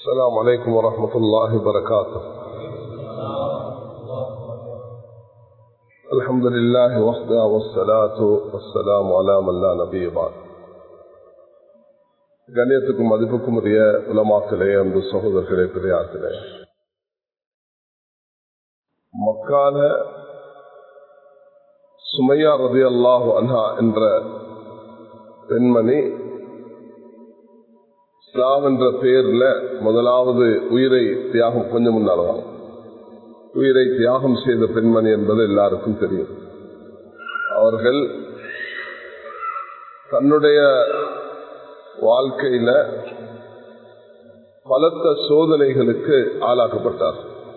السلام عليكم ورحمة الله وبركاته الحمد لله وحده والصلاة والسلام على من لا نبي بعد கண்ணியத்துக்கும் மதிப்புக்கும் உரிய உலமாக்களே அன்பு சகோதரர்களே பெரியார்களே மக்கால சுமையா ரதி அல்லாஹு அன்ஹா என்ற பெண்மணி இஸ்லாம் என்ற பெயர்ல முதலாவது உயிரை தியாகம் கொஞ்சம் முன்னால்தான் உயிரை தியாகம் செய்த பெண்மணி என்பது எல்லாருக்கும் தெரியும் அவர்கள் தன்னுடைய வாழ்க்கையில பலத்த சோதனைகளுக்கு ஆளாக்கப்பட்டார்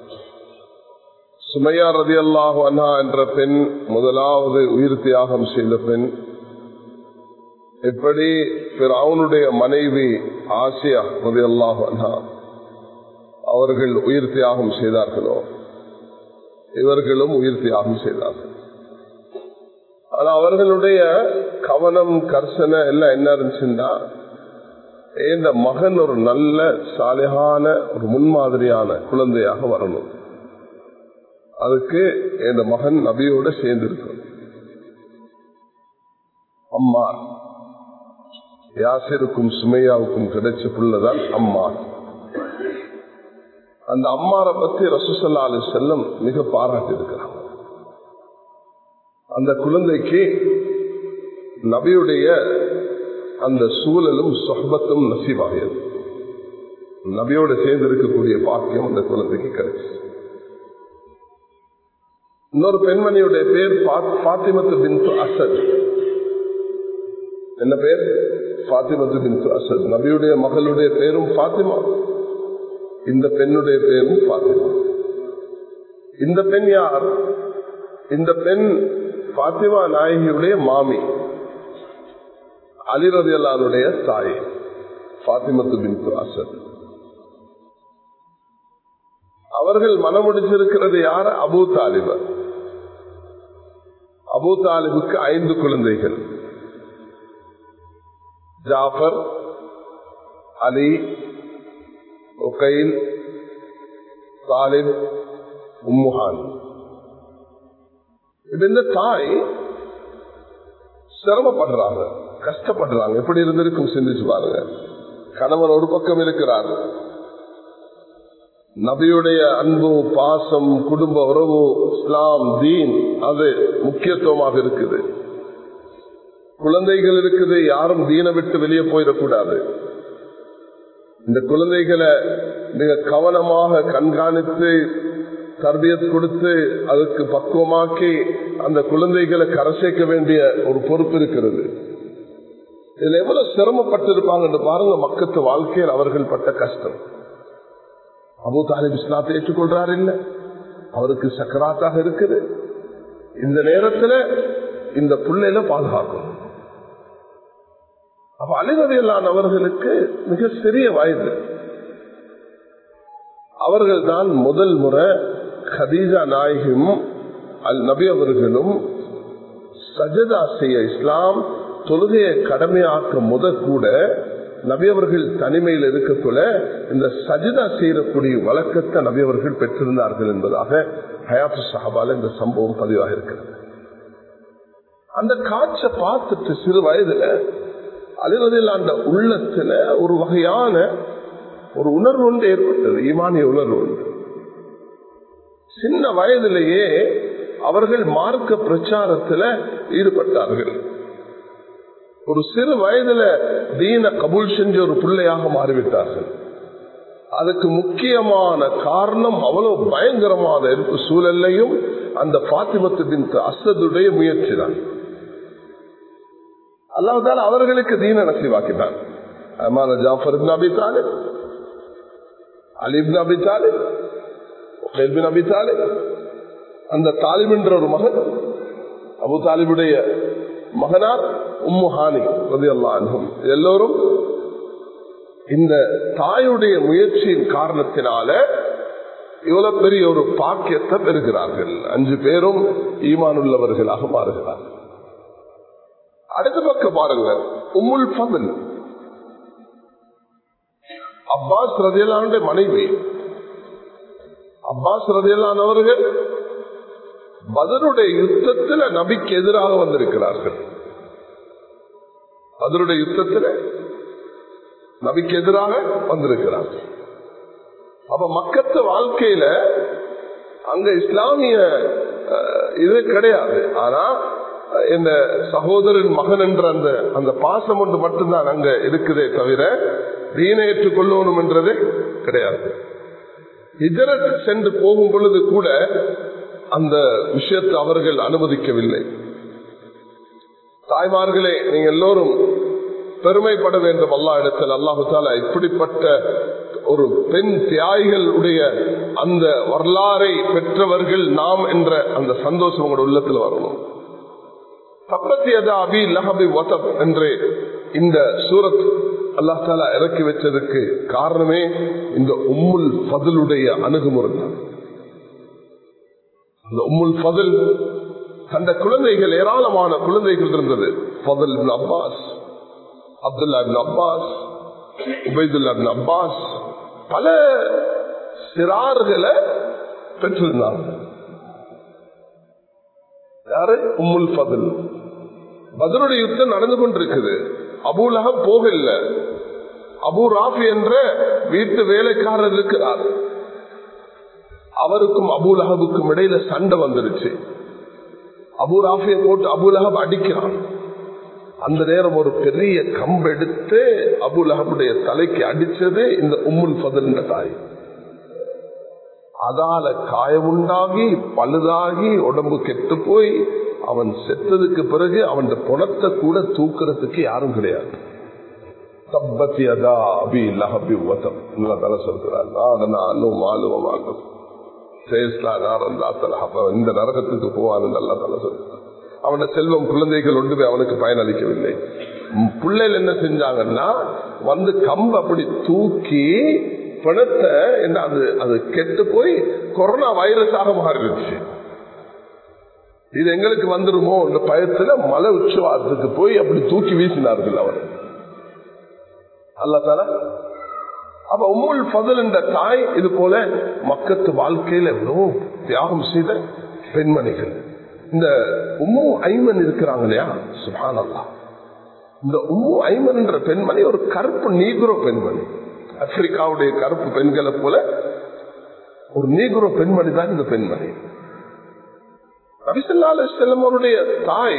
சுமையா ரதி அல்லாஹு அண்ணா என்ற பெண் முதலாவது உயிர் தியாகம் செய்த பெண் எப்படி அவனுடைய மனைவி ஆசியா ரதி அல்லாஹு அண்ணா அவர்கள் உயிர் தியாகம் செய்தார்களோ இவர்களும் உயிர் தியாகம் செய்தார்கள் ஆனா அவர்களுடைய கவனம் கர்சனை எல்லாம் என்ன இருந்துச்சுன்னா இந்த மகன் ஒரு நல்ல சாலையான ஒரு முன்மாதிரியான குழந்தையாக வரணும் அதுக்கு இந்த மகன் நபியோட சேர்ந்து இருக்கணும் அம்மா யாசிருக்கும் சுமையாவுக்கும் கிடைச்ச புள்ளதான் அம்மா அந்த அம்மாரை பத்தி ரசூசல்லா அலி செல்லம் மிக பாராட்டி இருக்கிறாங்க அந்த குழந்தைக்கு நபியுடைய அந்த சூழலும் சொஹபத்தும் நசீவாகியது நபியோட சேர்ந்து இருக்கக்கூடிய பாக்கியம் அந்த குழந்தைக்கு கிடைச்சு இன்னொரு பெண்மணியுடைய பேர் பாத்திமத்து பின் அசத் என்ன பேர் பாத்திமத்து பின் அசத் நபியுடைய மகளுடைய பேரும் பாத்திமா இந்த பெண்ணுடைய பேரும் பாத்திமா இந்த பெண் யார் இந்த பெண் பாத்திமா நாயகியுடைய மாமி அலிரதி அல்லாருடைய தாய் பாத்திமத்து பின் அசத் அவர்கள் மனமுடிச்சிருக்கிறது யார் அபு தாலிபர் அபு தாலிபுக்கு ஐந்து குழந்தைகள் ஜாஃபர் அலி ஒகைல் தாலிப் உம்முஹான் இந்த தாய் சிரமப்படுறாங்க கஷ்டப்படுறாங்க எப்படி இருந்திருக்கும் சிந்திச்சு பாருங்க கணவன் ஒரு பக்கம் இருக்கிறார் நபியுடைய அன்பு பாசம் குடும்ப உறவு இஸ்லாம் தீன் அது முக்கியத்துவமாக இருக்குது குழந்தைகள் இருக்குது யாரும் தீனை விட்டு வெளியே போயிடக்கூடாது இந்த குழந்தைகளை மிக கவனமாக கண்காணித்து தர்பியத் கொடுத்து அதுக்கு பக்குவமாக்கி அந்த குழந்தைகளை கரை சேர்க்க வேண்டிய ஒரு பொறுப்பு இருக்கிறது இதுல எவ்வளவு சிரமப்பட்டிருப்பாங்க பாருங்க மக்கத்து வாழ்க்கையில் அவர்கள் பட்ட கஷ்டம் அபு தாலிப் இஸ்லாத்தை ஏற்றுக்கொள்றாரு இல்ல அவருக்கு சக்கராத்தாக இருக்குது இந்த நேரத்தில் இந்த பிள்ளையில பாதுகாக்கணும் அப்ப அலிரதியல்லான் அவர்களுக்கு மிக சிறிய வயது அவர்கள் தான் முதல் முறை ஹதீஜா நாயகியும் அல் நபி அவர்களும் சஜதா செய்ய இஸ்லாம் தொழுகையை கடமையாக்க முத கூட நபி அவர்கள் தனிமையில் இருக்கக்குள்ள இந்த சஜிதா செய்யக்கூடிய வழக்கத்தை நபி அவர்கள் பெற்றிருந்தார்கள் என்பதாக ஹயாத்து சஹாபால இந்த சம்பவம் பதிவாக இருக்கிறது அந்த காட்சை பார்த்துட்டு சிறு வயதுல அழுவதில் அந்த உள்ளத்துல ஒரு வகையான ஒரு உணர்வு ஒன்று ஏற்பட்டது ஈமானிய உணர்வு ஒன்று சின்ன வயதிலேயே அவர்கள் மார்க்க பிரச்சாரத்தில் ஈடுபட்டார்கள் ஒரு சிறு வயதுல தீன கபூல் செஞ்ச ஒரு பிள்ளையாக மாறிவிட்டார்கள் அதுக்கு முக்கியமான காரணம் அவ்வளவு பயங்கரமான இருப்பு சூழல்லையும் அந்த பாத்திமத்து பின் அசதுடைய முயற்சி தான் அல்லாஹால அவர்களுக்கு தீன நசிவாக்கினார் அமான ஜாஃபர் அபி தாலிப் அலிபின் அபி தாலிப் பின் அபி தாலிப் அந்த தாலிப் என்ற ஒரு மகன் அபு தாலிபுடைய மகனார் உம்மு ஹானி ரதி அல்லாஹும் எல்லோரும் இந்த தாயுடைய முயற்சியின் காரணத்தினால இவ்வளவு பெரிய ஒரு பாக்கியத்தை பெறுகிறார்கள் அஞ்சு பேரும் ஈமான் உள்ளவர்களாக மாறுகிறார்கள் அடுத்த பக்கம் பாருங்க உம்முல் பதல் அப்பாஸ் ரதியலானுடைய மனைவி அப்பாஸ் ரதியலானவர்கள் பதருடைய யுத்தத்தில் நபிக்கு எதிராக வந்திருக்கிறார்கள் பதருடைய யுத்தத்தில் நபிக்கு எதிராக வந்திருக்கிறார்கள் அப்ப மக்கத்து வாழ்க்கையில அங்க இஸ்லாமிய இது கிடையாது ஆனா இந்த சகோதரன் மகன் என்ற அந்த அந்த பாசம் ஒன்று மட்டும்தான் அங்க இருக்குதே தவிர தீனை ஏற்றுக்கொள்ளணும் என்றது கிடையாது இதரத்து சென்று போகும் பொழுது கூட அந்த விஷயத்தை அவர்கள் அனுமதிக்கவில்லை தாய்மார்களே நீங்க எல்லோரும் பெருமைப்பட வேண்டும் அல்லா இடத்தில் அல்லாஹு தாலா இப்படிப்பட்ட ஒரு பெண் தியாகிகளுடைய அந்த வரலாறை பெற்றவர்கள் நாம் என்ற அந்த சந்தோஷம் உங்களோட உள்ளத்தில் வரணும் அபி லஹபி வசப் என்று இந்த சூரத் அல்லா தாலா இறக்கி வச்சதுக்கு காரணமே இந்த உம்முல் பதிலுடைய அணுகுமுறை அந்த உம்முல் பதில் அந்த குழந்தைகள் ஏராளமான குழந்தைகள் இருந்தது Fadl Abbas Abdullah Abbas Ubaidullah Abbas பல சிறார்களை பெற்றிருந்தாங்க யாரு உம்முல் ஃபதில் பதிலுடைய யுத்தம் நடந்து கொண்டிருக்குது அபூலகம் போகல அபு ராஃபி என்ற வீட்டு வேலைக்காரர் இருக்கிறார் அவருக்கும் அபூலகவுக்கும் இடையில சண்டை வந்துருச்சு அபு ராஃபியை போட்டு அபுலகம் அடிக்கிறான் அந்த நேரம் ஒரு பெரிய கம்பு எடுத்து அபுலகமுடைய தலைக்கு அடிச்சது இந்த உம்முல் ஃபதல் தாய் அதால காயமுண்டாகி பழுதாகி உடம்பு கெட்டு போய் அவன் செத்ததுக்கு பிறகு அவன் புணத்தை கூட தூக்குறதுக்கு யாரும் கிடையாது தப்பத்தியதா அபி லஹபி வதம் தலை சொல்கிறார் நானும் மாலுவமாகும் இந்த நரகத்துக்கு போவான் நல்லா தலை சொல்கிறார் அவனோட செல்வம் குழந்தைகள் ஒன்றுமே அவனுக்கு பயனளிக்கவில்லை பிள்ளைகள் என்ன செஞ்சாங்கன்னா வந்து கம்பு அப்படி தூக்கி பணத்தை என்ன அது அது கெட்டு போய் கொரோனா வைரஸாக மாறிடுச்சு இது எங்களுக்கு வந்துருமோ இந்த பயத்துல மலை உச்சவாரத்துக்கு போய் அப்படி தூக்கி வீசினார்கள் அவர் அல்ல அப்ப உம்முல் பதல் என்ற தாய் இது போல மக்கத்து வாழ்க்கையில எவ்வளவு தியாகம் செய்த பெண்மணிகள் இந்த உம்மு ஐமன் இருக்கிறாங்க இல்லையா சுபானல்லா இந்த உம்மு ஐமன் என்ற பெண்மணி ஒரு கருப்பு நீகுரோ பெண்மணி ஆப்பிரிக்காவுடைய கருப்பு பெண்களை போல ஒரு நீகுரோ பெண்மணி தான் இந்த பெண்மணி ரவிசல்லால செல்லமருடைய தாய்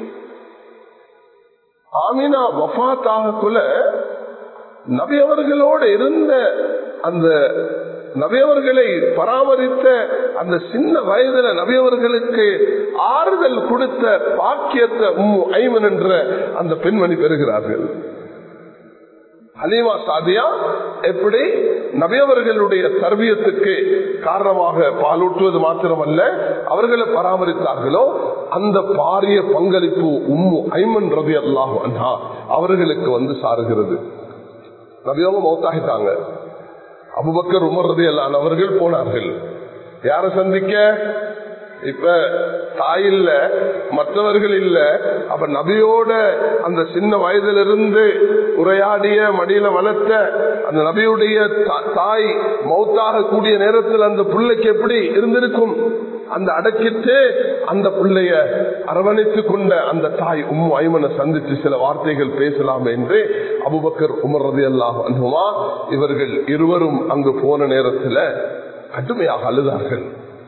ஆமினா வஃத்தாகக்குள்ள நபி அவர்களோடு இருந்த அந்த நபியவர்களை பராமரித்த அந்த சின்ன வயதுல நபியவர்களுக்கு ஆறுதல் கொடுத்த பாக்கியத்தை ஐமன் என்ற அந்த பெண்மணி பெறுகிறார்கள் ஹலீமா சாதியா எப்படி நபியவர்களுடைய சர்வியத்துக்கு காரணமாக பாலூட்டுவது மாத்திரமல்ல அவர்களை பராமரித்தார்களோ அந்த பாரிய பங்களிப்பு உம்மு ஐமன் ரவி அல்லாஹ் அண்ணா அவர்களுக்கு வந்து சாருகிறது நபியவங்க மௌத்தாகிட்டாங்க அபுபக்கர் உமர் ரதி அல்லான் அவர்கள் போனார்கள் யார சந்திக்க இப்ப தாய் இல்ல மற்றவர்கள் இல்ல அப்ப நபியோட அந்த சின்ன வயதிலிருந்து உரையாடிய மடியில வளர்த்த அந்த நபியுடைய தாய் மௌத்தாக கூடிய நேரத்தில் அந்த பிள்ளைக்கு எப்படி இருந்திருக்கும் அந்த அடக்கிட்டு அந்த பிள்ளைய அரவணைத்துக் கொண்ட அந்த தாய் உம்மு ஐமனை சந்தித்து சில வார்த்தைகள் பேசலாம் என்று அபுபக்கர் உமர் ரதி அல்லாஹ் அனுமா இவர்கள் இருவரும் அங்கு போன நேரத்தில் கடுமையாக அழுதார்கள்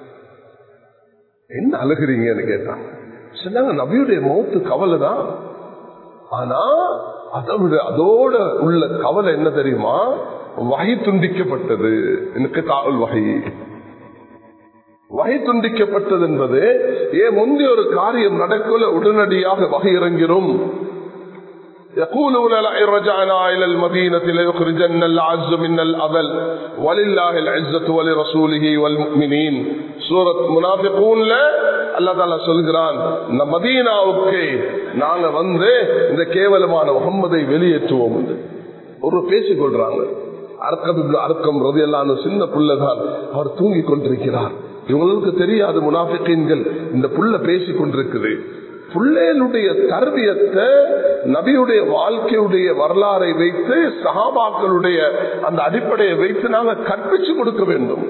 என்ன அழுகிறீங்கன்னு கேட்டாங்க சொன்னாங்க நபியுடைய மௌத்து கவலை தான் ஆனா அதை விட அதோட உள்ள கவலை என்ன தெரியுமா வகை துண்டிக்கப்பட்டது எனக்கு தாவல் வகை வகை துண்டிக்கப்பட்டது என்பது ஏன் முந்தைய ஒரு காரியம் நடக்கல உடனடியாக வகை இறங்கிறோம் يقولون لئن رجعنا إلى المدينة ليخرجن العز من الأذل ولله العزة ولرسوله والمؤمنين சூரத் முனாபிகூன்ல அல்லா தாலா சொல்கிறான் மதீனாவுக்கு நாங்க வந்து இந்த கேவலமான முகம்மதை வெளியேற்றுவோம் என்று ஒரு பேசிக் கொள்றாங்க அர்க்கம் அர்க்கம் ரதி எல்லாம் சின்ன புள்ளதான் அவர் தூங்கி கொண்டிருக்கிறார் இவங்களுக்கு தெரியாது முனாபிக்கீன்கள் இந்த புள்ள பேசிக் கொண்டிருக்குது பிள்ளைகளுடைய தர்பியத்தை நபியுடைய வாழ்க்கையுடைய வரலாறை வைத்து சகாபாக்களுடைய அந்த அடிப்படையை வைத்து நாங்கள் கற்பிச்சு கொடுக்க வேண்டும்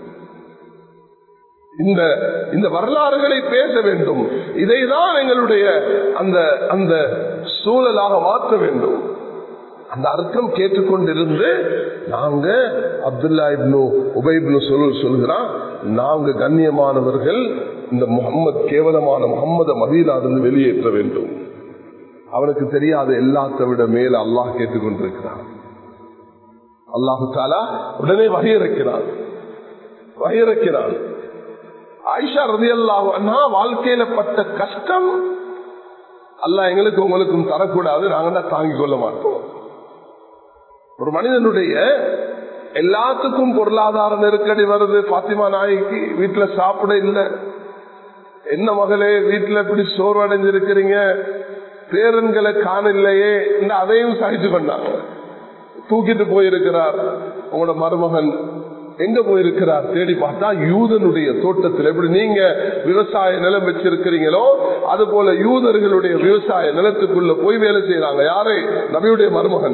இந்த இந்த வரலாறுகளை பேச வேண்டும் இதைதான் எங்களுடைய அந்த அந்த சூழலாக மாற்ற வேண்டும் அந்த அர்த்தம் கேட்டுக்கொண்டிருந்து நாங்க அப்துல்லா இப்னு உபைப்னு சொல் சொல்கிறான் நாங்க கண்ணியமானவர்கள் இந்த முகம்மது கேவலமான முகம்மத மதீனாவிலிருந்து வெளியேற்ற வேண்டும் அவனுக்கு தெரியாத எல்லாத்தை விட மேல அல்லாஹ் கேட்டுக்கொண்டிருக்கிறான் அல்லாஹு தாலா உடனே வகையிறக்கிறான் வகையிறக்கிறான் ஆயிஷா ரதி அல்லாஹ் வாழ்க்கையில பட்ட கஷ்டம் அல்ல எங்களுக்கு உங்களுக்கும் தரக்கூடாது நாங்க தான் தாங்கிக் கொள்ள மாட்டோம் ஒரு மனிதனுடைய எல்லாத்துக்கும் பொருளாதார நெருக்கடி வருது பாத்திமா நாய்க்கு வீட்டுல சாப்பிட இல்லை என்ன மகளே வீட்டுல இப்படி சோர்வடைஞ்சிருக்கிறீங்க பேரன்களை காணலையே அதையும் சகிச்சு கொண்டாங்க தூக்கிட்டு போயிருக்கிறார் உங்களோட மருமகன் எங்க போயிருக்கிறார் தேடி பார்த்தா யூதனுடைய தோட்டத்தில் எப்படி நீங்க விவசாய நிலம் வச்சிருக்கிறீங்களோ அது போல யூதர்களுடைய விவசாய நிலத்துக்குள்ள போய் வேலை செய்யறாங்க யாரு நபியுடைய மருமகன்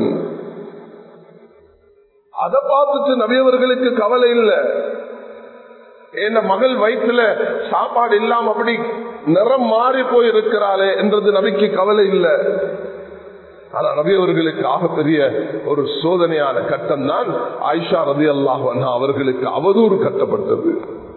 அதை பார்த்துட்டு நபியவர்களுக்கு கவலை இல்லை என்ன மகள் வயிற்றுல சாப்பாடு இல்லாம அப்படி நிறம் மாறி போயிருக்கிறாளே என்றது நபிக்கு கவலை இல்லை ஆனா ரவி அவர்களுக்கு ஆகப்பெரிய ஒரு சோதனையான கட்டம் தான் ஆயிஷா ரவி அல்லாஹ் அவர்களுக்கு அவதூறு கட்டப்பட்டது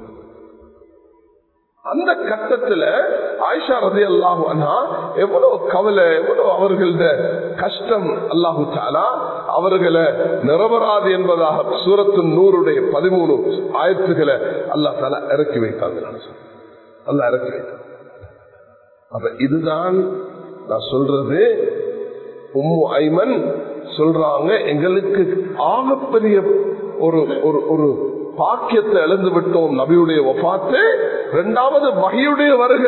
அந்த கட்டத்துல ஆயிஷா ரதி அல்லாஹு அண்ணா எவ்வளவு கவலை எவ்வளவு அவர்கள கஷ்டம் அல்லாஹு தாலா அவர்களை நிரபராது என்பதாக சூரத்து நூறுடைய பதிமூணு ஆயத்துகளை அல்லா தாலா இறக்கி வைத்தாங்க அல்லா இறக்கி வைத்தாங்க அப்ப இதுதான் நான் சொல்றது உம்மு ஐமன் சொல்றாங்க எங்களுக்கு ஆகப்பெரிய ஒரு ஒரு பாக்கியத்தை இழந்து விட்டோம் நபியுடைய ஒப்பாத்து இரண்டாவது வகையுடைய வருக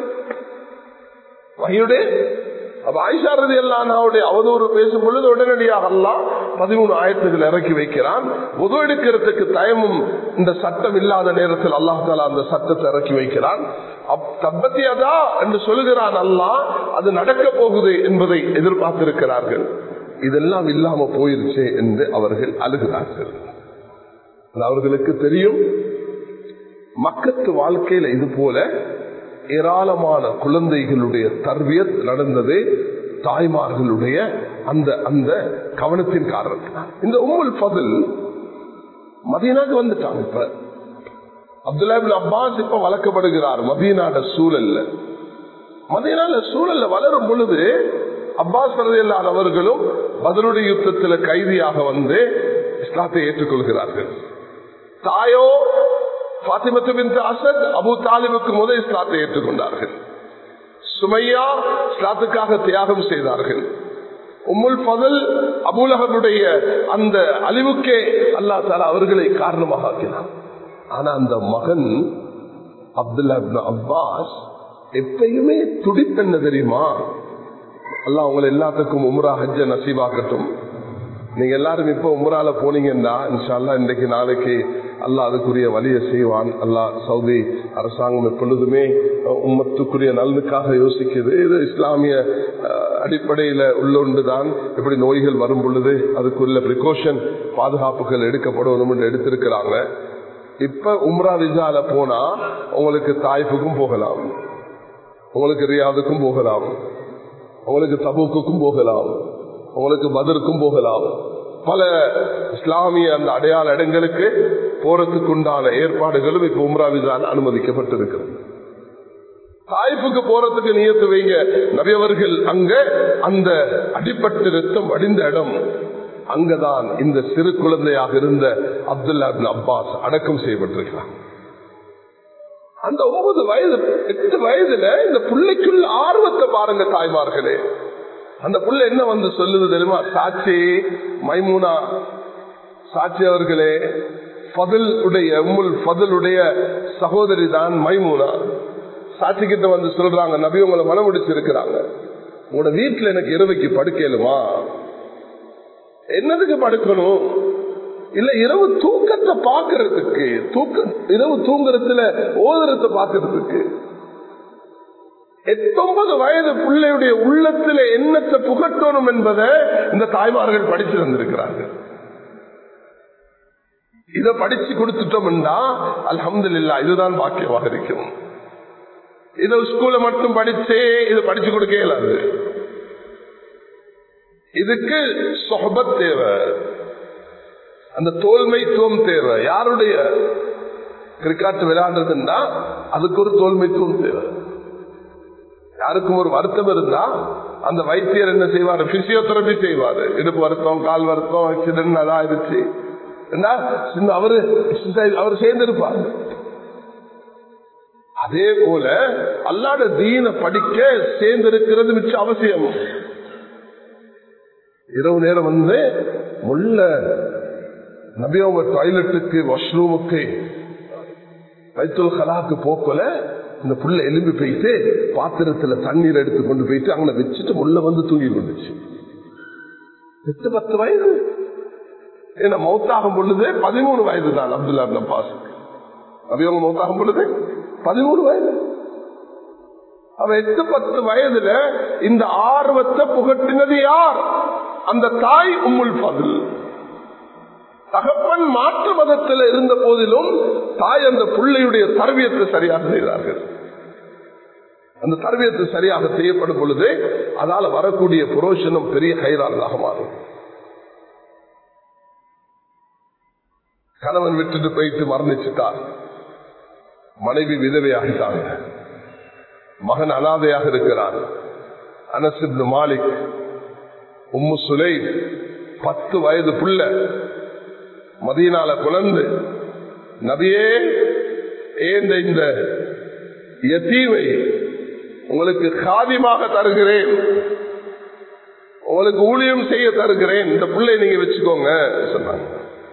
வகையுடைய அப்ப ஆயிஷாரதி அல்லாவுடைய அவதூறு பேசும் பொழுது உடனடியாக எல்லாம் பதிமூணு ஆயிரத்துகள் இறக்கி வைக்கிறான் உதவு எடுக்கிறதுக்கு தயமும் இந்த சட்டம் இல்லாத நேரத்தில் அல்லாஹால அந்த சட்டத்தை இறக்கி வைக்கிறான் தப்பத்தியதா என்று சொல்லுகிறான் அல்லா அது நடக்க போகுது என்பதை எதிர்பார்த்திருக்கிறார்கள் இதெல்லாம் இல்லாம போயிருச்சு என்று அவர்கள் அழுகிறார்கள் அவர்களுக்கு தெரியும் மக்கத்து வாழ்க்கையில இது போல ஏராளமான குழந்தைகளுடைய தர்வியத் நடந்தது தாய்மார்களுடைய அந்த அந்த கவனத்தின் காரணத்தினால் இந்த உம்முல் பதில் மதீனாக்கு வந்துட்டாங்க இப்ப அப்துல்லாபின் அப்பாஸ் இப்ப வளர்க்கப்படுகிறார் மதீனாட சூழல்ல மதீனால சூழல்ல வளரும் பொழுது அப்பாஸ் பரதியல்லான் அவர்களும் பதிலுடைய யுத்தத்தில் கைதியாக வந்து இஸ்லாத்தை ஏற்றுக்கொள்கிறார்கள் தாயோ பாத்திமத்துவின் அசத் அபு தாலிபுக்கு முதல் இஸ்லாத்தை ஏற்றுக்கொண்டார்கள் சுமையா இஸ்லாத்துக்காக தியாகம் செய்தார்கள் உம்முல் பதல் அபுலகனுடைய அந்த அழிவுக்கே அல்லா தாலா அவர்களை காரணமாக ஆக்கினார் ஆனா அந்த மகன் அப்துல்லா அப்பாஸ் எப்பயுமே துடிப்பென்ன தெரியுமா அல்லா உங்களை எல்லாத்துக்கும் உம்ரா ஹஜ்ஜ நசீபாக்கட்டும் நீங்க எல்லாரும் இப்ப உம்ரால போனீங்கன்னா இன்ஷால்லா இன்றைக்கு நாளைக்கு அல்லா அதுக்குரிய வழியை செய்வான் அல்லா சவுதி அரசாங்கம் எப்பொழுதுமே உம்மத்துக்குரிய நலனுக்காக யோசிக்குது இது இஸ்லாமிய அடிப்படையில உள்ளொன்றுதான் இப்படி நோய்கள் வரும் பொழுது அதுக்குள்ள பிரிகாஷன் பாதுகாப்புகள் எடுக்கப்படணும் என்று எடுத்திருக்கிறாங்க இப்ப உம்ரா விசால போனா உங்களுக்கு தாய்ப்புக்கும் போகலாம் உங்களுக்கு ரியாதுக்கும் போகலாம் உங்களுக்கு தபுக்கும் போகலாம் உங்களுக்கு பதிலுக்கும் போகலாம் பல இஸ்லாமிய அந்த அடையாள இடங்களுக்கு போறதுக்கு உண்டான ஏற்பாடுகளும் இப்ப உம்ரா விசால அனுமதிக்கப்பட்டிருக்கிறது தாய்ப்புக்கு போறதுக்கு நியத்து வைங்க நபியவர்கள் அங்க அந்த அடிப்பட்டு ரத்தம் வடிந்த இடம் அங்கதான் இந்த சிறு குழந்தையாக இருந்த அப்துல்லா அப்பாஸ் அடக்கம் செய்யப்பட்டிருக்கிறார் அந்த ஒன்பது வயது எட்டு வயதுல இந்த பிள்ளைக்குள்ள ஆர்வத்தை பாருங்க தாய்மார்களே அந்த புள்ள என்ன வந்து சொல்லுது தெரியுமா சாட்சி மைமூனா சாட்சி அவர்களே பதில் உடைய உம்முல் பதிலுடைய சகோதரி தான் மைமூனா சாட்சி கிட்ட வந்து சொல்றாங்க நபி உங்களை மனம் முடிச்சிருக்கிறாங்க உங்களோட வீட்டுல எனக்கு இரவைக்கு படுக்கலுமா என்னதுக்கு படுக்கணும் இல்ல இரவு தூக்கத்தை பாக்குறதுக்கு தூக்க இரவு தூங்குறதுல ஓதுறத பாக்குறதுக்கு எத்தொன்பது வயது பிள்ளையுடைய உள்ளத்துல எண்ணத்தை புகட்டணும் என்பதை இந்த தாய்மார்கள் படிச்சு வந்திருக்கிறார்கள் இதை படிச்சு கொடுத்துட்டோம்னா அல்ஹம்துலில்லாஹ் இதுதான் பாக்கியமாக இருக்கும் இதை ஸ்கூல்ல மட்டும் படிச்சே இது படிச்சு கொடுக்க இயலாது இதுக்கு சொஹபத் தேவை அந்த தோல்மைத்துவம் தேவை யாருடைய கிரிக்கெட் விளையாடுறதுன்னா அதுக்கு ஒரு தோல்மைத்துவம் தேவை யாருக்கும் ஒரு வருத்தம் இருந்தா அந்த வைத்தியர் என்ன செய்வார் பிசியோதெரபி செய்வார் இடுப்பு வருத்தம் கால் வருத்தம் ஆக்சிடென்ட் அதாயிருச்சு என்ன சின்ன அவரு அவர் சேர்ந்திருப்பார் அதே போல அல்லாட தீன படிக்க சேர்ந்திருக்கிறது மிச்ச அவசியம் இரவு நேரம் வந்து முள்ள நபியோங்க டாய்லெட்டுக்கு வாஷ்ரூமுக்கு வைத்துல் கலாக்கு போக்கல இந்த புள்ள எலும்பி போயிட்டு பாத்திரத்துல தண்ணீர் எடுத்து கொண்டு போயிட்டு அங்கே வச்சுட்டு முள்ள வந்து தூங்கி கொண்டுச்சு எட்டு பத்து வயது ஏன்னா மௌத்தாகும் பொழுது பதிமூணு வயது தான் அப்துல்லா அப்பாஸ் நபியோங்க மௌத்தாகும் பொழுது பதிமூணு வயது அவ எட்டு பத்து வயதுல இந்த ஆர்வத்தை புகட்டினது யார் அந்த தாய் உம்முல் பதில் தகப்பன் மாற்று மதத்தில் இருந்த போதிலும் தாய் அந்த பிள்ளையுடைய தரவியத்தை சரியாக செய்தார்கள் அந்த தரவியத்தை சரியாக செய்யப்படும் பொழுது அதால வரக்கூடிய புரோஷனம் பெரிய கைராளாக மாறும் கணவன் விட்டுட்டு போயிட்டு மரணிச்சுட்டார் மனைவி விதவையாகிட்டாங்க மகன் அனாதையாக இருக்கிறார் அனசிப் மாலிக் உம்மு சுலை பத்து வயது புள்ள மதியனால குழந்து நபியே ஏந்த இந்த யத்தீவை உங்களுக்கு காதியமாக தருகிறேன் உங்களுக்கு ஊழியம் செய்ய தருகிறேன் இந்த பிள்ளை நீங்க வச்சுக்கோங்க சொன்னாங்க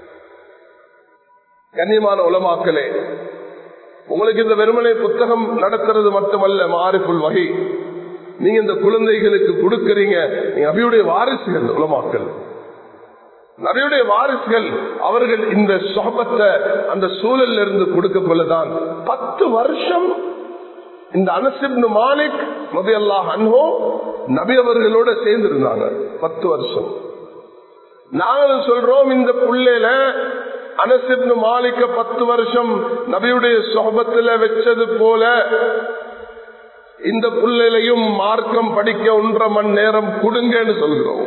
கண்ணியமான உலமாக்களே உங்களுக்கு இந்த வெறுமனை புத்தகம் நடத்துறது மட்டுமல்ல மாறிப்புல் வகை நீங்க இந்த குழந்தைகளுக்கு கொடுக்கறீங்க நீங்க அபியுடைய வாரிசுகள் உலமாக்கள் நபியுடைய வாரிசுகள் அவர்கள் இந்த சொபத்தை அந்த சூழல்ல இருந்து கொடுக்க கொள்ளதான் பத்து வருஷம் இந்த அனசிப்னு மாலிக் நபி அல்லாஹ் அன்ஹோ நபி அவர்களோட சேர்ந்து இருந்தாங்க பத்து வருஷம் நாங்கள் சொல்றோம் இந்த புள்ளையில அனசிப்னு மாலிக்க பத்து வருஷம் நபியுடைய சொபத்துல வச்சது போல இந்த புள்ளையிலையும் மார்க்கம் படிக்க ஒன்றரை மணி நேரம் கொடுங்கன்னு சொல்கிறோம்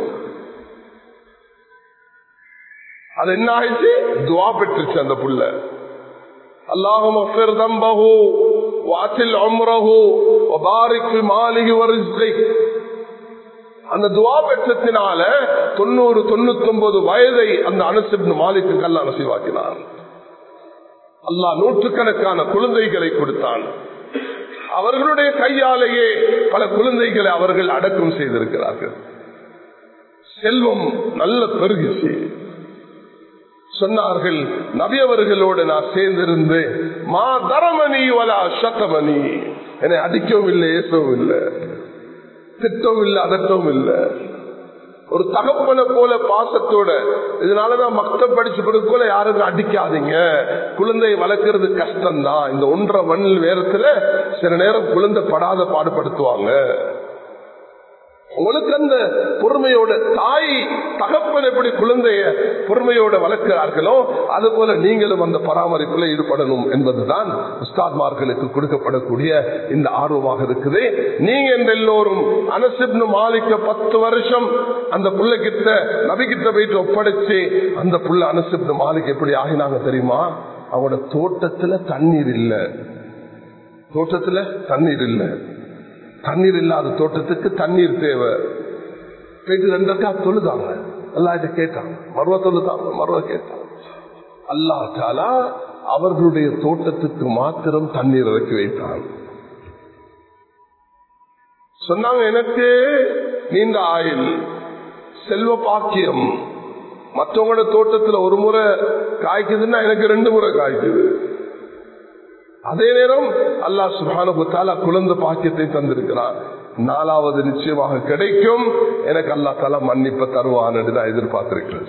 அது என்ன ஆயிடுச்சு துவா பெற்றுச்சு அந்த புள்ள அல்லாஹும் தம்பஹு வாசில் அம்ரஹு வபாரிக்கு மாளிகை வருகை அந்த துவா பெற்றத்தினால தொண்ணூறு தொண்ணூத்தி ஒன்பது வயதை அந்த அனுசிப் மாலிக்கு கல்ல நசிவாக்கினார் அல்லாஹ் நூற்றுக்கணக்கான குழந்தைகளை கொடுத்தான் அவர்களுடைய கையாலேயே பல குழந்தைகளை அவர்கள் அடக்கம் செய்திருக்கிறார்கள் செல்வம் நல்ல பெருகிச்சு சொன்னார்கள் நபியவர்களோடு நான் சேர்ந்திருந்து மா தரமணி வலா சத்தமணி என்னை அடிக்கவும் இல்லை ஏசவும் இல்லை திட்டவும் இல்லை அதட்டவும் இல்லை ஒரு தகப்பனை போல பாசத்தோட இதனாலதான் மக்கள் படிச்சு கொடுக்கல யாருக்கும் அடிக்காதீங்க குழந்தை வளர்க்கறது கஷ்டம்தான் இந்த ஒன்றரை மண் நேரத்துல சில நேரம் குழந்தை படாத பாடுபடுத்துவாங்க உங்களுக்கு அந்த பொறுமையோட தாய் தகப்பன் எப்படி குழந்தைய பொறுமையோட வளர்க்கிறார்களோ அது போல நீங்களும் அந்த பராமரிப்புல ஈடுபடணும் என்பதுதான் உஸ்தாத்மார்களுக்கு கொடுக்கப்படக்கூடிய இந்த ஆர்வமாக இருக்குது நீங்க இந்த எல்லோரும் அனசிப்னு மாலிக்க பத்து வருஷம் அந்த புள்ள கிட்ட நபிகிட்ட போயிட்டு ஒப்படைச்சு அந்த புள்ள அனசிப்னு மாலிக் எப்படி ஆகினாங்க தெரியுமா அவங்களோட தோட்டத்துல தண்ணீர் இல்லை தோட்டத்துல தண்ணீர் இல்லை தண்ணீர் இல்லாத தோட்டத்துக்கு தண்ணீர் தேவை போயிட்டு ரெண்டக்கா தொழுதாங்க அல்லாட்ட கேட்டாங்க மருவ தொழுதாங்க மருவ கேட்டாங்க அல்லா தாலா அவர்களுடைய தோட்டத்துக்கு மாத்திரம் தண்ணீர் இறக்கி வைத்தாங்க சொன்னாங்க எனக்கு நீண்ட ஆயில் செல்வ பாக்கியம் மற்றவங்களோட தோட்டத்துல ஒரு முறை காய்க்குதுன்னா எனக்கு ரெண்டு முறை காய்க்குது அதே நேரம் அல்லா சுபானுத்தாலா குழந்தை பாக்கியத்தை தந்திருக்கிறான் நாலாவது நிச்சயமாக கிடைக்கும் எனக்கு அல்லா தலா மன்னிப்ப தருவான் தான் எதிர்பார்த்திருக்கிறது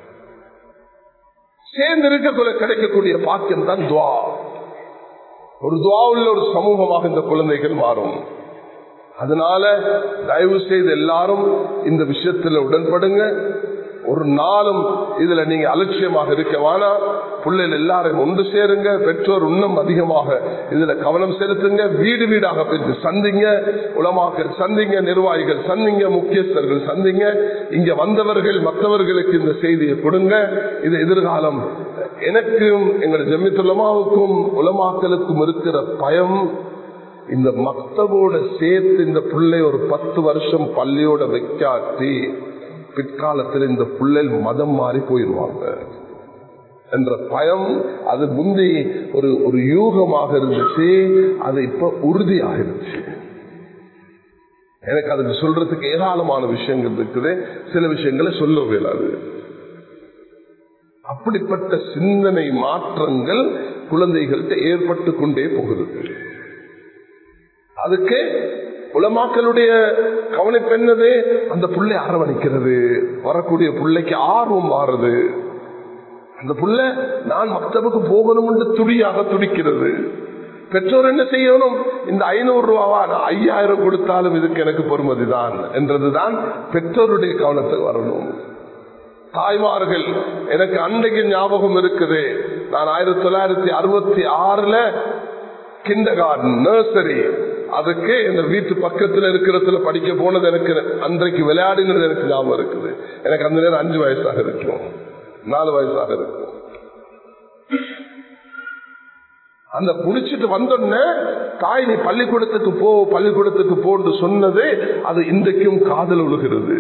சேர்ந்து இருக்கக்குள்ள கிடைக்கக்கூடிய பாக்கியம் தான் துவா ஒரு துவா உள்ள ஒரு சமூகமாக இந்த குழந்தைகள் மாறும் அதனால தயவு செய்து எல்லாரும் இந்த விஷயத்துல உடன்படுங்க ஒரு நாளும் இதுல நீங்க அலட்சியமாக இருக்க வேணாம் பிள்ளைகள் எல்லாரும் ஒன்று சேருங்க பெற்றோர் இன்னும் அதிகமாக இதுல கவனம் செலுத்துங்க வீடு வீடாக போயிட்டு சந்திங்க உலமாக்கள் சந்திங்க நிர்வாகிகள் சந்திங்க முக்கியஸ்தர்கள் சந்திங்க இங்க வந்தவர்கள் மற்றவர்களுக்கு இந்த செய்தியை கொடுங்க இது எதிர்காலம் எனக்கும் எங்கள் ஜமித்துலமாவுக்கும் உலமாக்களுக்கும் இருக்கிற பயம் இந்த மக்தவோட சேர்த்து இந்த பிள்ளை ஒரு பத்து வருஷம் பள்ளியோட வைக்காட்டி பிற்காலத்தில் இந்த பிள்ளைகள் மதம் மாறி போயிடுவாங்க என்ற பயம் அது முந்தி ஒரு ஒரு யூகமாக இருந்துச்சு அது இப்ப உறுதியாகிருச்சு எனக்கு அதுக்கு சொல்றதுக்கு ஏராளமான விஷயங்கள் இருக்குது சில விஷயங்களை சொல்ல இயலாது அப்படிப்பட்ட சிந்தனை மாற்றங்கள் குழந்தைகள்கிட்ட ஏற்பட்டு கொண்டே போகிறது அதுக்கு உலமாக்களுடைய கவனிப்பு என்னது அந்த புள்ளை அரவணைக்கிறது வரக்கூடிய பிள்ளைக்கு ஆர்வம் மாறுது அந்த புள்ள நான் மக்தபுக்கு போகணும் என்று துடியாக துடிக்கிறது பெற்றோர் என்ன செய்யணும் இந்த ஐநூறு ரூபாவா நான் ஐயாயிரம் கொடுத்தாலும் இதுக்கு எனக்கு பொறுமதி தான் என்றதுதான் பெற்றோருடைய கவனத்துக்கு வரணும் தாய்மார்கள் எனக்கு அன்றைக்கு ஞாபகம் இருக்குது நான் ஆயிரத்தி தொள்ளாயிரத்தி அறுபத்தி ஆறுல கிண்ட கார்டன் நர்சரி அதுக்கு இந்த வீட்டு பக்கத்துல இருக்கிறதுல படிக்க போனது எனக்கு அன்றைக்கு விளையாடினது எனக்கு ஞாபகம் இருக்குது எனக்கு அந்த நேரம் அஞ்சு வயசாக இருக்கும் நாலு வயசாக இருக்கும் அந்த புடிச்சிட்டு வந்தோடனே தாய் நீ பள்ளிக்கூடத்துக்கு போ பள்ளிக்கூடத்துக்கு போன்னு சொன்னது அது இன்றைக்கும் காதல் உழுகிறது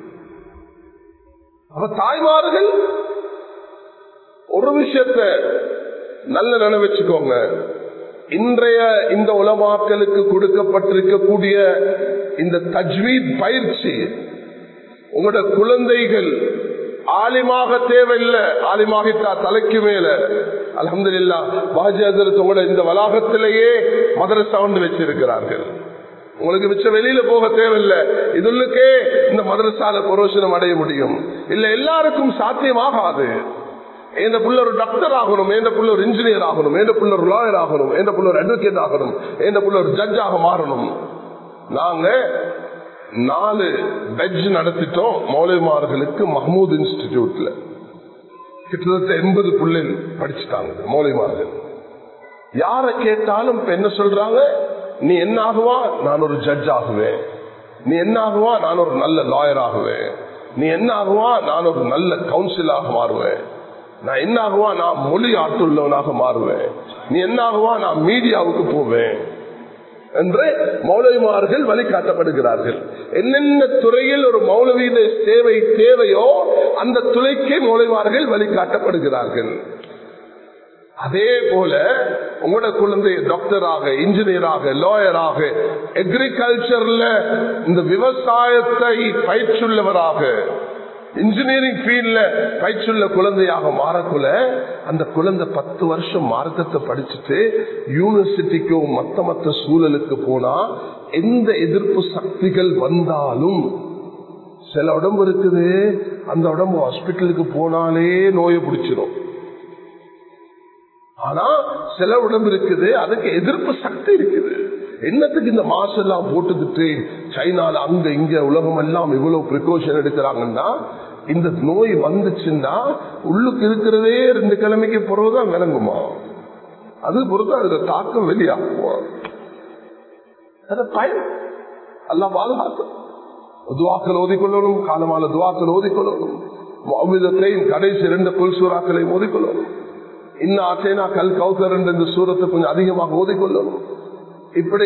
அப்ப தாய்மார்கள் ஒரு விஷயத்த நல்ல நினைவச்சுக்கோங்க இன்றைய இந்த உலமாக்களுக்கு கொடுக்கப்பட்டிருக்கக்கூடிய இந்த தஜ்வீத் பயிற்சி உங்களோட குழந்தைகள் ஆலிமாக தேவையில்லை ஆலிமாகிட்டா தலைக்கு மேல அலமது இல்லா பாஜகத்து உங்களோட இந்த வளாகத்திலேயே மதரசா வந்து வச்சிருக்கிறார்கள் உங்களுக்கு மிச்சம் வெளியில போக தேவையில்லை இதுல்லுக்கே இந்த மதரசால புரோஷனம் அடைய முடியும் இல்ல எல்லாருக்கும் சாத்தியமாகாது எந்த புள்ள ஒரு டாக்டர் ஆகணும் எந்த புள்ள ஒரு இன்ஜினியர் ஆகணும் எந்த புள்ள ஒரு லாயர் ஆகணும் எந்த புள்ள ஒரு அட்வொகேட் ஆகணும் எந்த புள்ள ஒரு ஜட்ஜாக மாறணும் நாங்க நாலு பெஜ் நடத்திட்டோம் மௌலிமார்களுக்கு மஹமூத் இன்ஸ்டிடியூட்ல கிட்டத்தட்ட எண்பது பிள்ளைகள் படிச்சுட்டாங்க மௌலிமார்கள் யார கேட்டாலும் இப்ப என்ன சொல்றாங்க நீ என்ன ஆகுவா நான் ஒரு ஜட்ஜ் ஆகுவேன் நீ என்ன ஆகுவா நான் ஒரு நல்ல லாயர் ஆகுவேன் நீ என்ன ஆகுவா நான் ஒரு நல்ல கவுன்சிலாக மாறுவேன் நான் என்ன ஆகுவா நான் மொழி ஆற்றுள்ளவனாக மாறுவேன் நீ என்ன ஆகுவா நான் மீடியாவுக்கு போவேன் என்று மௌலவிமார்கள் வழிகாட்டப்படுகிறார்கள் என்னென்ன துறையில் ஒரு மௌலவியின சேவை தேவையோ அந்த துறைக்கே மௌலவிமார்கள் வழிகாட்டப்படுகிறார்கள் அதே போல உங்களோட குழந்தை டாக்டராக இன்ஜினியராக லாயராக அக்ரிகல்ச்சர்ல இந்த விவசாயத்தை பயிற்சியுள்ளவராக இன்ஜினியரிங் ஃபீல்ட்ல பயிற்சியுள்ள குழந்தையாக மாறக்குள்ள அந்த குழந்தை பத்து வருஷம் மார்க்கத்தை படிச்சுட்டு யூனிவர்சிட்டிக்கோ மத்த மத்த சூழலுக்கு போனா எந்த எதிர்ப்பு சக்திகள் வந்தாலும் சில உடம்பு இருக்குது அந்த உடம்பு ஹாஸ்பிட்டலுக்கு போனாலே நோயை பிடிச்சிரும் ஆனா சில உடம்பு இருக்குது அதுக்கு எதிர்ப்பு சக்தி இருக்குது என்னத்துக்கு இந்த மாசம் எல்லாம் போட்டுக்கிட்டு சைனால அங்க இங்க உலகம் எல்லாம் இவ்வளவு ப்ரிகாஷன் எடுக்கிறாங்கன்னா இந்த நோய் வந்துச்சுன்னா உள்ளுக்கு இருக்கிறதே ரெண்டு கிழமைக்கு பிறகுதான் விளங்குமா அது பொறுத்து அதுல தாக்கம் வெளியாகுமா பயன் எல்லாம் பாதுகாக்கும் துவாக்கள் ஓதிக்கொள்ளணும் காலமான துவாக்கள் ஓதிக்கொள்ளணும் கடைசி ரெண்டு புல் சூறாக்களை ஓதிக்கொள்ளணும் இன்னும் ஆசைனா கல் கௌசர் என்ற இந்த சூரத்தை கொஞ்சம் அதிகமாக ஓதிக்கொள்ளணும் இப்படி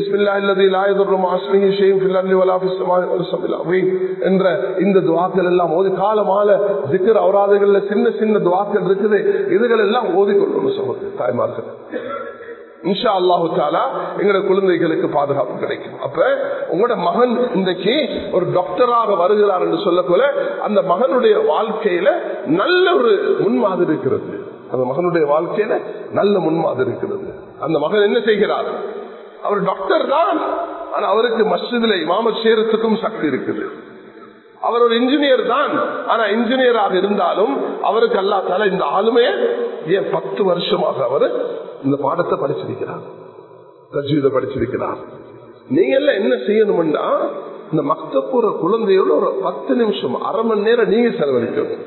என்ற இந்த துவாக்கள் எல்லாம் ஓதி காலமால திக்கர் அவராதுகள்ல சின்ன சின்ன துவாக்கள் இருக்குது இதுகள் எல்லாம் ஓதிக்கொள்ளணும் சகோதரி தாய்மார்கள் இன்ஷா அல்லாஹு தாலா எங்களோட குழந்தைகளுக்கு பாதுகாப்பு கிடைக்கும் அப்ப உங்களோட மகன் இன்றைக்கு ஒரு டாக்டராக வருகிறார் என்று சொல்லக்கூட அந்த மகனுடைய வாழ்க்கையில நல்ல ஒரு முன்மாதிரி இருக்கிறது அந்த மகனுடைய வாழ்க்கையில நல்ல முன்மாதிரி இருக்கிறது அந்த மகன் என்ன செய்கிறார் அவர் டாக்டர் தான் ஆனா அவருக்கு மஸ்ஜிதில் இமாம சேரத்துக்கும் சக்தி இருக்குது அவர் ஒரு இன்ஜினியர் தான் ஆனா இன்ஜினியராக இருந்தாலும் அவருக்கு அல்லா தலை இந்த ஆளுமையை ஏன் பத்து வருஷமாக அவர் இந்த பாடத்தை படிச்சிருக்கிறார் தஜ்வீத படிச்சிருக்கிறார் நீங்க எல்லாம் என்ன செய்யணும்னா இந்த மக்த போற குழந்தையோட ஒரு பத்து நிமிஷம் அரை மணி நேரம் நீங்க செலவழிக்கணும்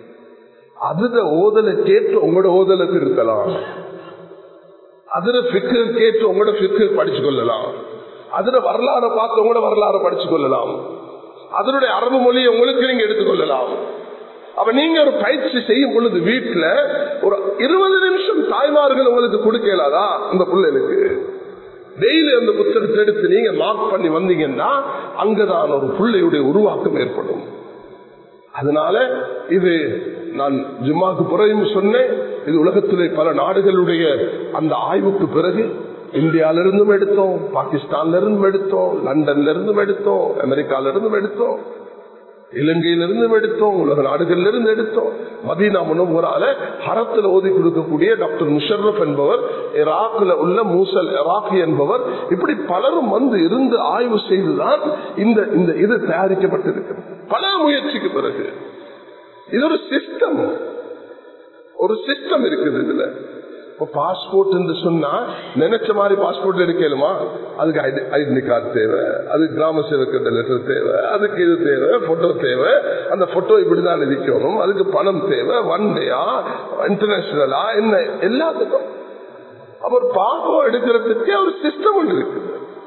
அதுல ஓதலை கேட்டு உங்களோட ஓதலுக்கு இருக்கலாம் அதுல பிக்கு கேட்டு உங்களோட பிக்கு படிச்சு கொள்ளலாம் அதுல வரலாறு பார்த்து உங்களோட வரலாறு படிச்சு கொள்ளலாம் அதனுடைய அரபு மொழியை உங்களுக்கு நீங்க எடுத்துக்கொள்ளலாம் அப்ப நீங்க ஒரு பயிற்சி செய்யும் பொழுது வீட்டுல ஒரு இருபது நிமிஷம் தாய்மார்கள் உங்களுக்கு கொடுக்கலாதா அந்த பிள்ளைகளுக்கு டெய்லி அந்த புத்தகத்தை எடுத்து நீங்க மார்க் பண்ணி வந்தீங்கன்னா அங்கதான் ஒரு பிள்ளையுடைய உருவாக்கம் ஏற்படும் அதனால இது நான் ஜும்மாக்கு பிறகு சொன்னேன் இது உலகத்திலே பல நாடுகளுடைய அந்த ஆய்வுக்கு பிறகு இந்தியால இருந்தும் எடுத்தோம் பாகிஸ்தான்ல இருந்தும் எடுத்தோம் லண்டன்ல இருந்தும் எடுத்தோம் அமெரிக்கால இருந்தும் எடுத்தோம் இலங்கையிலிருந்தும் எடுத்தோம் உலக நாடுகளில் இருந்து எடுத்தோம் மதீனா முனவரால ஹரத்தில் ஓதி கொடுக்கக்கூடிய டாக்டர் முஷர்ரப் என்பவர் இராக்ல உள்ள மூசல் இராக்கி என்பவர் இப்படி பலரும் வந்து இருந்து ஆய்வு செய்துதான் இந்த இந்த இது தயாரிக்கப்பட்டிருக்கிறது பல முயற்சிக்கு பிறகு இது ஒரு சிஸ்டம் ஒரு சிஸ்டம் இருக்குது இதுல பாஸ்போர்ட் என்று சொன்னா நினைச்ச மாதிரி பாஸ்போர்ட் எடுக்கலுமா அதுக்கு ஐடென்டி கார்டு தேவை அதுக்கு கிராம சேவக்கிட்ட லெட்டர் தேவை அதுக்கு இது தேவை போட்டோ தேவை அந்த போட்டோ இப்படிதான் இருக்கணும் அதுக்கு பணம் தேவை ஒன் டேயா இன்டர்நேஷனலா என்ன எல்லாத்துக்கும் அவர் பாஸ்போர்ட் எடுக்கிறதுக்கு ஒரு சிஸ்டம் ஒன்று இருக்குது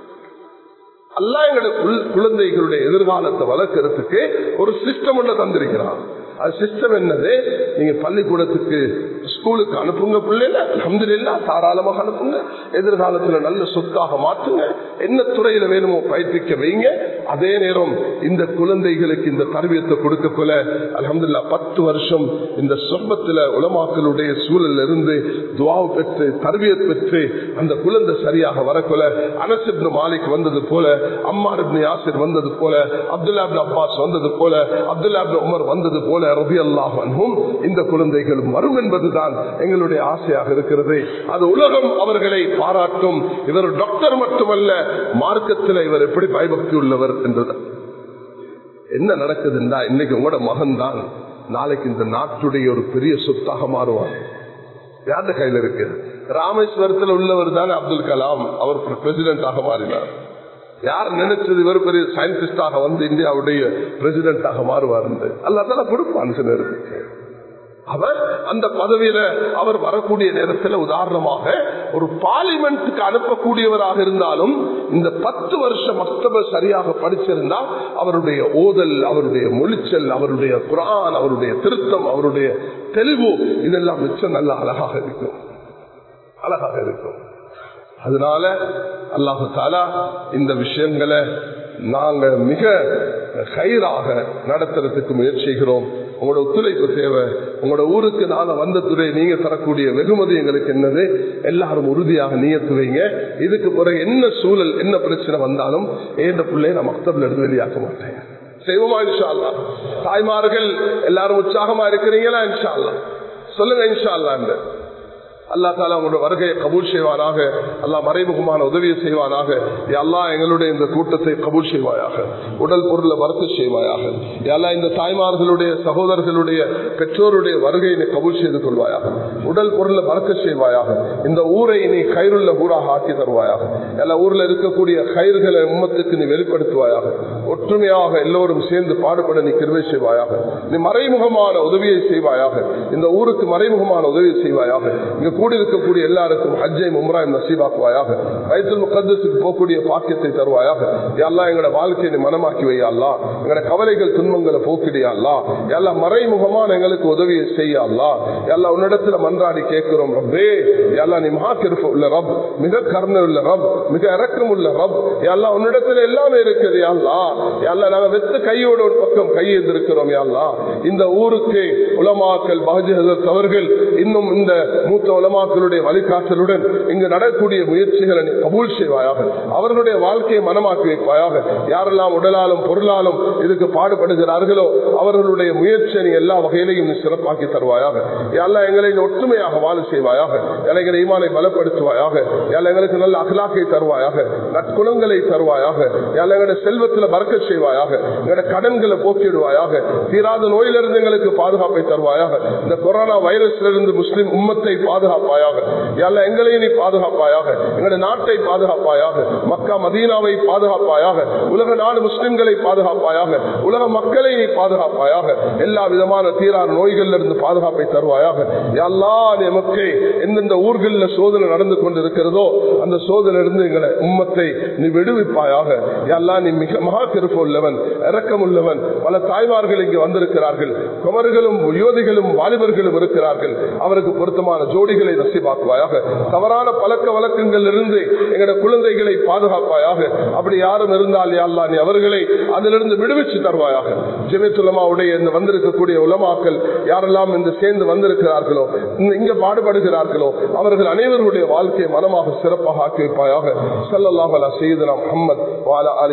அல்ல எங்களுடைய குழந்தைகளுடைய எதிர்காலத்தை வளர்க்கறதுக்கு ஒரு சிஸ்டம் ஒன்று தந்திருக்கிறான் அது சிஸ்டம் என்னது நீங்க பள்ளிக்கூடத்துக்கு ஸ்கூலுக்கு அனுப்புங்க பிள்ளைல அலமதுல்லா தாராளமாக அனுப்புங்க எதிர்காலத்துல நல்ல சொத்தாக மாற்றுங்க என்ன துறையில வேணுமோ பயிற்சிக்க வைங்க அதே நேரம் இந்த குழந்தைகளுக்கு இந்த தரவியத்தை கொடுக்க போல அலமதுல்லா பத்து வருஷம் இந்த சொப்பத்துல உலமாக்களுடைய சூழல்ல இருந்து துவாவு பெற்று தரவியத் பெற்று அந்த குழந்தை சரியாக வரக்கொல அனசிப்னு மாலிக் வந்தது போல அம்மார் யாசிர் வந்தது போல அப்துல்லா அப்பாஸ் வந்தது போல அப்துல்லா உமர் வந்தது போல ரபி அல்லாஹும் இந்த குழந்தைகளும் வரும் என்பதுதான் எங்களுடைய ஆசையாக இருக்கிறது அது உலகம் அவர்களை பாராட்டும் இவர் டாக்டர் மட்டுமல்ல மார்க்கத்தில் இவர் எப்படி பயபக்தி உள்ளவர் என்றது என்ன நடக்குதுன்னா இன்னைக்கு உங்களோட மகன் தான் நாளைக்கு இந்த நாட்டுடைய ஒரு பெரிய சொத்தாக மாறுவார் யார்ட கையில் இருக்கு ராமேஸ்வரத்தில் உள்ளவர் தான் அப்துல் கலாம் அவர் பிரசிடென்டாக மாறினார் யார் நினைச்சது இவர் பெரிய சயின்டிஸ்டாக வந்து இந்தியாவுடைய பிரசிடென்டாக மாறுவார் அல்லாதான் கொடுப்பான் சிலருக்கு அவர் அந்த பதவியில அவர் வரக்கூடிய நேரத்தில் உதாரணமாக ஒரு பார்லிமெண்ட்டுக்கு அனுப்பக்கூடியவராக இருந்தாலும் இந்த பத்து வருஷம் மக்தப சரியாக படிச்சிருந்தா அவருடைய ஓதல் அவருடைய மொழிச்சல் அவருடைய குரான் அவருடைய திருத்தம் அவருடைய தெளிவு இதெல்லாம் மிச்சம் நல்ல அழகாக இருக்கும் அழகாக இருக்கும் அதனால அல்லாஹு தாலா இந்த விஷயங்களை நாங்க மிக கயிறாக நடத்துறதுக்கு முயற்சி செய்கிறோம் உங்களோட ஒத்துழைப்பு தேவை உங்களோட ஊருக்கு நாங்க வந்த துறை நீங்க தரக்கூடிய வெகுமதி எங்களுக்கு என்னது எல்லாரும் உறுதியாக நீயத்து வைங்க இதுக்கு பிறகு என்ன சூழல் என்ன பிரச்சனை வந்தாலும் ஏந்த பிள்ளைய நான் மக்தபில் இருந்து வெளியாக்க மாட்டேன் செய்வோமா இன்ஷா அல்லா தாய்மார்கள் எல்லாரும் உற்சாகமா இருக்கிறீங்களா இன்ஷா அல்லா சொல்லுங்க இன்ஷா அல்லா அல்லா தாலா உங்களோட வருகையை கபூல் செய்வானாக அல்லா மறைமுகமான உதவியை செய்வானாக எல்லா எங்களுடைய இந்த கூட்டத்தை கபூல் செய்வாயாக உடல் பொருளை வரத்து செய்வாயாக எல்லா இந்த தாய்மார்களுடைய சகோதரர்களுடைய பெற்றோருடைய வருகையை நீ கபூல் செய்து கொள்வாயாக உடல் பொருளை வரக்க செய்வாயாக இந்த ஊரை நீ கயிறுள்ள ஊராக ஆக்கி தருவாயாக எல்லா ஊர்ல இருக்கக்கூடிய கயிறுகளை உம்மத்துக்கு நீ வெளிப்படுத்துவாயாக ஒற்றுமையாக எல்லோரும் சேர்ந்து பாடுபட நீ கிருவை செய்வாயாக நீ மறைமுகமான உதவியை செய்வாயாக இந்த ஊருக்கு மறைமுகமான உதவியை செய்வாயாக இங்க கூடியிருக்கக்கூடிய எல்லாருக்கும் ஹஜ்ஜை மும்ராய் நசீபாக்குவாயாக வயத்தில் முகத்துக்கு போகக்கூடிய பாக்கியத்தை தருவாயாக எல்லாம் எங்களோட வாழ்க்கையை நீ மனமாக்கி வையல்லா எங்களோட கவலைகள் துன்பங்களை போக்கிடியல்லா எல்லாம் மறைமுகமான எங்களுக்கு உதவியை செய்யல்லா எல்லாம் உன்னிடத்துல மன்றாடி கேட்கிறோம் ரப்பே எல்லாம் நீ மகாக்கிருப்பு உள்ள ரப் மிக கருணை உள்ள ரப் மிக இறக்கம் உள்ள ரப் எல்லாம் உன்னிடத்துல எல்லாமே இருக்குது யாழ்லா எல்லாம் நாங்க வெத்த கையோட ஒரு பக்கம் கை எதிர்க்கிறோம் யாழ்லா இந்த ஊருக்கு உலமாக்கல் பாஜகத் அவர்கள் இன்னும் இந்த மூத்த உலமாக்களுடைய வழிகாட்டலுடன் இங்கு நடக்கக்கூடிய முயற்சிகளை கபூல் செய்வாயாக அவர்களுடைய வாழ்க்கையை மனமாக்கி வைப்பாயாக யாரெல்லாம் உடலாலும் பொருளாலும் இதுக்கு பாடுபடுகிறார்களோ அவர்களுடைய முயற்சியை நீ எல்லா வகையிலையும் நீ சிறப்பாக்கி தருவாயாக எல்லாம் எங்களை ஒற்றுமையாக வாழ செய்வாயாக எங்களை ஈமானை பலப்படுத்துவாயாக எல்லாம் எங்களுக்கு நல்ல அகலாக்கை தருவாயாக நற்குணங்களை தருவாயாக எல்லாம் எங்களுடைய செல்வத்தில் பறக்க செய்வாயாக எங்களோட கடன்களை போக்கிடுவாயாக தீராத நோயிலிருந்து எங்களுக்கு பாதுகாப்பை தருவாயாக இந்த கொரோனா வைரஸ்ல இருந்து முஸ்லிம் உம்மத்தை பாதுகாப்பாயாக எல்லா எங்களையும் நீ பாதுகாப்பாயாக எங்களுடைய நாட்டை பாதுகாப்பாயாக மக்கா மதீனாவை பாதுகாப்பாயாக உலக நாடு முஸ்லிம்களை பாதுகாப்பாயாக உலக மக்களை நீ பாதுகாப்பாயாக எல்லா விதமான தீரான நோய்கள்ல இருந்து பாதுகாப்பை தருவாயாக எல்லா எமக்கு எந்தெந்த ஊர்களில் சோதனை நடந்து கொண்டிருக்கிறதோ அந்த சோதனை இருந்து எங்களை உம்மத்தை நீ விடுவிப்பாயாக எல்லா நீ மிக மகா கிருப்ப உள்ளவன் இரக்கம் உள்ளவன் பல தாய்மார்கள் இங்கு வந்திருக்கிறார்கள் குமர்களும் யுவதிகளும் வாலிபர்களும் இருக்கிறார்கள் அவருக்கு பொருத்தமான ஜோடிகளை நசிபாக்குவாயாக தவறான பழக்க வழக்கங்கள் இருந்து எங்களுடைய குழந்தைகளை பாதுகாப்பாயாக அப்படி யாரும் இருந்தால் அல்லா நீ அவர்களை அதிலிருந்து விடுவிச்சு தருவாயாக ஜெமித்துலமாவுடைய இந்த வந்திருக்கக்கூடிய உலமாக்கள் யாரெல்லாம் இந்த சேர்ந்து வந்திருக்கிறார்களோ இங்க பாடுபடுகிறார்களோ அவர்கள் அனைவருடைய வாழ்க்கையை மனமாக சிறப்பாக ஆக்கி வைப்பாயாக சல்லல்லாஹ் செய்தனா முகமது வாலா அலி